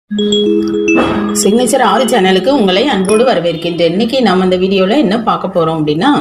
signature ஆறு சேனலுக்கு உங்களை அன்போடு வரவேற்கின்றேன் இன்னைக்கு நம்ம இந்த வீடியோவில் என்ன பார்க்க போறோம் அப்படின்னா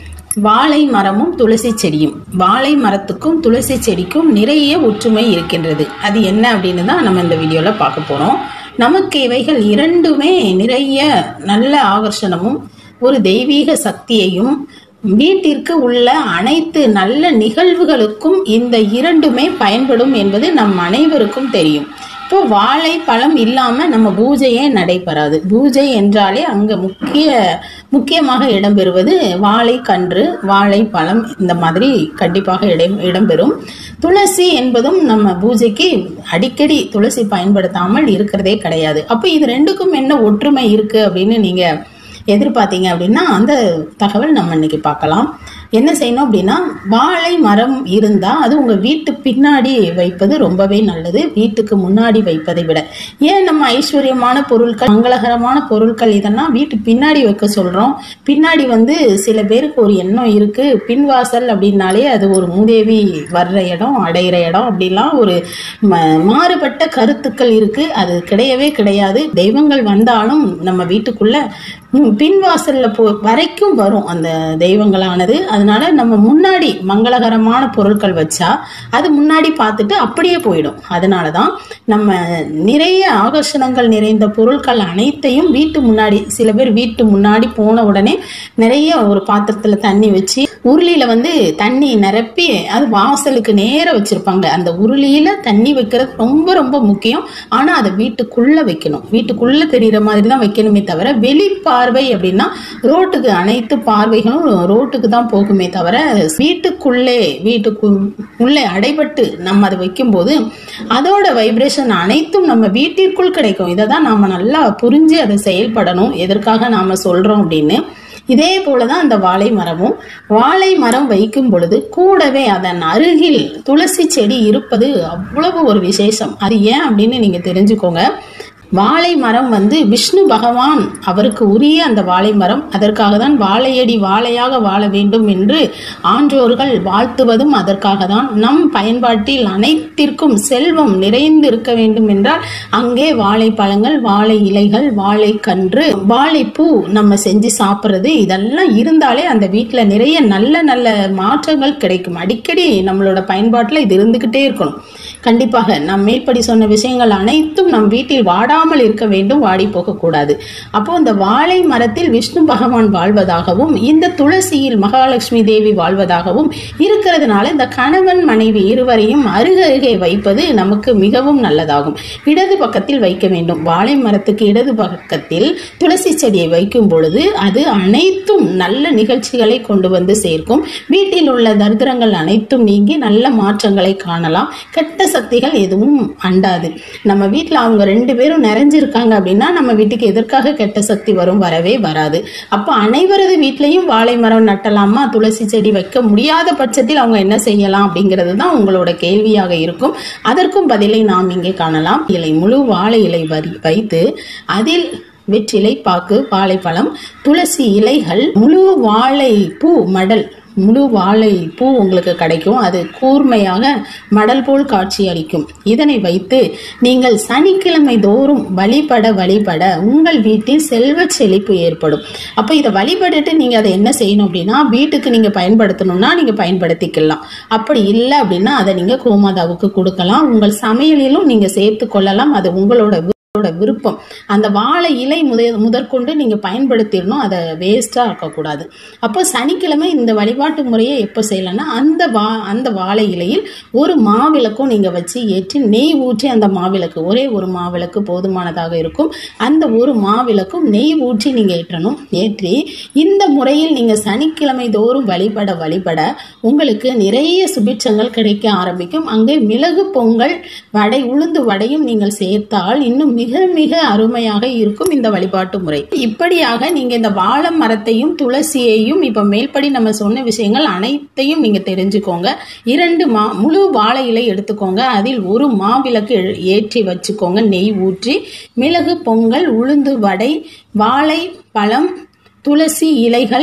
வாழை மரமும் துளசி செடியும் வாழை மரத்துக்கும் துளசி செடிக்கும் நிறைய ஒற்றுமை இருக்கின்றது அது என்ன அப்படின்னு தான் நம்ம இந்த வீடியோவில் பார்க்க போறோம் நமக்கு இவைகள் இரண்டுமே நிறைய நல்ல ஆகர்ஷணமும் ஒரு தெய்வீக சக்தியையும் வீட்டிற்கு உள்ள அனைத்து நல்ல நிகழ்வுகளுக்கும் இந்த இரண்டுமே பயன்படும் என்பது நம் அனைவருக்கும் தெரியும் இப்போ வாழை பழம் இல்லாம நம்ம பூஜையே நடைபெறாது பூஜை என்றாலே அங்க முக்கிய முக்கியமாக இடம்பெறுவது வாழை கன்று வாழைப்பழம் இந்த மாதிரி கண்டிப்பாக இடம் இடம்பெறும் துளசி என்பதும் நம்ம பூஜைக்கு அடிக்கடி துளசி பயன்படுத்தாமல் இருக்கிறதே கிடையாது அப்போ இது ரெண்டுக்கும் என்ன ஒற்றுமை இருக்கு அப்படின்னு நீங்க எதிர்பார்த்தீங்க அப்படின்னா அந்த தகவல் நம்ம இன்னைக்கு பார்க்கலாம் என்ன செய்யணும் அப்படின்னா வாழை மரம் இருந்தால் அது உங்கள் வீட்டு பின்னாடி வைப்பது ரொம்பவே நல்லது வீட்டுக்கு முன்னாடி வைப்பதை விட ஏன் நம்ம ஐஸ்வர்யமான பொருட்கள் மங்களகரமான பொருட்கள் இதெல்லாம் வீட்டு பின்னாடி வைக்க சொல்கிறோம் பின்னாடி வந்து சில பேருக்கு ஒரு எண்ணம் இருக்குது பின்வாசல் அப்படின்னாலே அது ஒரு மூதேவி வர்ற இடம் அடையிற இடம் அப்படிலாம் ஒரு ம மாறுபட்ட கருத்துக்கள் இருக்குது அது கிடையவே கிடையாது தெய்வங்கள் வந்தாலும் நம்ம வீட்டுக்குள்ள ம், பின்வாசல்ல போ வரைக்கும் வரும் அந்த தெய்வங்களானது அதனால நம்ம முன்னாடி மங்களகரமான பொருட்கள் வச்சா அது முன்னாடி பார்த்துட்டு அப்படியே போயிடும் அதனால தான் நம்ம நிறைய ஆகர்ஷணங்கள் நிறைந்த பொருட்கள் அனைத்தையும் வீட்டு முன்னாடி சில பேர் வீட்டு முன்னாடி போன உடனே நிறைய ஒரு பாத்திரத்துல தண்ணி வச்சு உருளியில வந்து தண்ணி நிரப்பி அது வாசலுக்கு நேர வச்சிருப்பாங்க அந்த உருளியில தண்ணி வைக்கிறது ரொம்ப ரொம்ப முக்கியம் ஆனா அதை வீட்டுக்குள்ள வைக்கணும் வீட்டுக்குள்ள தெரியுற மாதிரி தான் வைக்கணுமே தவிர வெளி பார்வை அப்படின்னா ரோட்டுக்கு அனைத்து பார்வைகளும் ரோட்டுக்கு தான் போகுமே தவிர வீட்டுக்குள்ளே வீட்டுக்கு உள்ளே அடைபட்டு நம்ம அதை வைக்கும்போது அதோட வைப்ரேஷன் அனைத்தும் நம்ம வீட்டிற்குள் கிடைக்கும் இதை தான் நாம நல்லா புரிஞ்சு அதை செயல்படணும் எதற்காக நாம சொல்றோம் அப்படின்னு இதே போலதான் அந்த வாழை மரமும் வாழை மரம் வைக்கும் பொழுது கூடவே அதன் அருகில் துளசி செடி இருப்பது அவ்வளவு ஒரு விசேஷம் அது ஏன் அப்படின்னு நீங்க தெரிஞ்சுக்கோங்க வாழை மரம் வந்து விஷ்ணு பகவான் அவருக்கு உரிய அந்த வாழை மரம் அதற்காக தான் வாழையடி வாழையாக வாழ வேண்டும் என்று ஆன்றோர்கள் வாழ்த்துவதும் அதற்காக தான் நம் பயன்பாட்டில் அனைத்திற்கும் செல்வம் நிறைந்து இருக்க வேண்டும் என்றால் அங்கே வாழைப்பழங்கள் வாழை இலைகள் வாழைக்கன்று வாழைப்பூ நம்ம செஞ்சு சாப்பிட்றது இதெல்லாம் இருந்தாலே அந்த வீட்டில் நிறைய நல்ல நல்ல மாற்றங்கள் கிடைக்கும் அடிக்கடி நம்மளோட பயன்பாட்டில் இது இருந்துக்கிட்டே இருக்கணும் கண்டிப்பாக நம் மேற்படி சொன்ன விஷயங்கள் அனைத்தும் நம் வீட்டில் வாடாமல் இருக்க வேண்டும் வாடி போகக்கூடாது அப்போ இந்த வாழை மரத்தில் விஷ்ணு பகவான் வாழ்வதாகவும் இந்த துளசியில் மகாலட்சுமி தேவி வாழ்வதாகவும் இருக்கிறதுனால இந்த கணவன் மனைவி இருவரையும் அருகருகே வைப்பது நமக்கு மிகவும் நல்லதாகும் இடது பக்கத்தில் வைக்க வேண்டும் வாழை மரத்துக்கு இடது பக்கத்தில் துளசி செடியை வைக்கும் பொழுது அது அனைத்தும் நல்ல நிகழ்ச்சிகளை கொண்டு வந்து சேர்க்கும் வீட்டில் உள்ள தரித்திரங்கள் அனைத்தும் நீங்கி நல்ல மாற்றங்களை காணலாம் கெட்ட சக்திகள் எதுவும் அண்டாது நம்ம வீட்டில் அவங்க ரெண்டு பேரும் நிறைஞ்சிருக்காங்க அப்படின்னா நம்ம வீட்டுக்கு எதற்காக கெட்ட சக்தி வரும் வரவே வராது அப்போ அனைவரது வீட்லையும் வாழை மரம் நட்டலாமா துளசி செடி வைக்க முடியாத பட்சத்தில் அவங்க என்ன செய்யலாம் அப்படிங்கிறது தான் உங்களோட கேள்வியாக இருக்கும் அதற்கும் பதிலை நாம் இங்கே காணலாம் இலை முழு வாழை இலை வரி வைத்து அதில் வெற்றிலை பாக்கு வாழைப்பழம் துளசி இலைகள் முழு வாழை பூ மடல் முழு வாழை பூ உங்களுக்கு கிடைக்கும் அது கூர்மையாக மடல் போல் காட்சி அளிக்கும் இதனை வைத்து நீங்கள் சனிக்கிழமை தோறும் வழிபட வழிபட உங்கள் வீட்டில் செல்வ செழிப்பு ஏற்படும் அப்போ இதை வழிபட்டுட்டு நீங்கள் அதை என்ன செய்யணும் அப்படின்னா வீட்டுக்கு நீங்கள் பயன்படுத்தணும்னா நீங்கள் பயன்படுத்திக்கலாம் அப்படி இல்லை அப்படின்னா அதை நீங்கள் கோமாதாவுக்கு கொடுக்கலாம் உங்கள் சமையலிலும் நீங்கள் சேர்த்து கொள்ளலாம் அது உங்களோட உங்களோட விருப்பம் அந்த வாழை இலை முத முதற்கொண்டு நீங்க பயன்படுத்திடணும் அதை வேஸ்டா ஆக்கக்கூடாது அப்போ சனிக்கிழமை இந்த வழிபாட்டு முறையை எப்போ செய்யலாம்னா அந்த வா அந்த வாழை இலையில் ஒரு மாவிளக்கும் நீங்க வச்சு ஏற்றி நெய் ஊற்றி அந்த மாவிளக்கு ஒரே ஒரு மாவிளக்கு போதுமானதாக இருக்கும் அந்த ஒரு மாவிளக்கும் நெய் ஊற்றி நீங்க ஏற்றணும் ஏற்றி இந்த முறையில் நீங்க சனிக்கிழமை தோறும் வழிபட வழிபட உங்களுக்கு நிறைய சுபிட்சங்கள் கிடைக்க ஆரம்பிக்கும் அங்கே மிளகு பொங்கல் வடை உளுந்து வடையும் நீங்கள் சேர்த்தால் இன்னும் மிக மிக அருமையாக இருக்கும் இந்த வழிபாட்டு முறை இப்படியாக நீங்க இந்த வாழை மரத்தையும் துளசியையும் இப்ப மேல்படி நம்ம சொன்ன விஷயங்கள் அனைத்தையும் நீங்க தெரிஞ்சுக்கோங்க இரண்டு மா முழு வாழை இலை எடுத்துக்கோங்க அதில் ஒரு மாவிளக்கு எ- ஏற்றி வச்சுக்கோங்க நெய் ஊற்றி மிளகு பொங்கல் உளுந்து வடை வாழை பழம் துளசி இலைகள்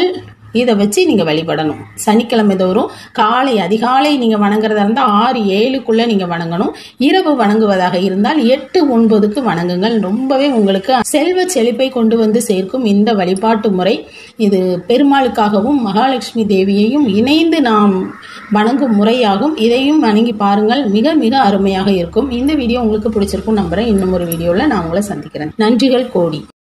இதை வச்சு நீங்க வழிபடணும் சனிக்கிழமை தோறும் காலை அதிகாலை நீங்க வணங்குறதா இருந்தால் ஆறு ஏழுக்குள்ள நீங்க வணங்கணும் இரவு வணங்குவதாக இருந்தால் எட்டு ஒன்பதுக்கு வணங்குங்கள் ரொம்பவே உங்களுக்கு செல்வ செழிப்பை கொண்டு வந்து சேர்க்கும் இந்த வழிபாட்டு முறை இது பெருமாளுக்காகவும் மகாலட்சுமி தேவியையும் இணைந்து நாம் வணங்கும் முறையாகும் இதையும் வணங்கி பாருங்கள் மிக மிக அருமையாக இருக்கும் இந்த வீடியோ உங்களுக்கு பிடிச்சிருக்கும் நம்புறேன் இன்னும் ஒரு வீடியோவில் நான் உங்களை சந்திக்கிறேன் நன்றிகள் கோடி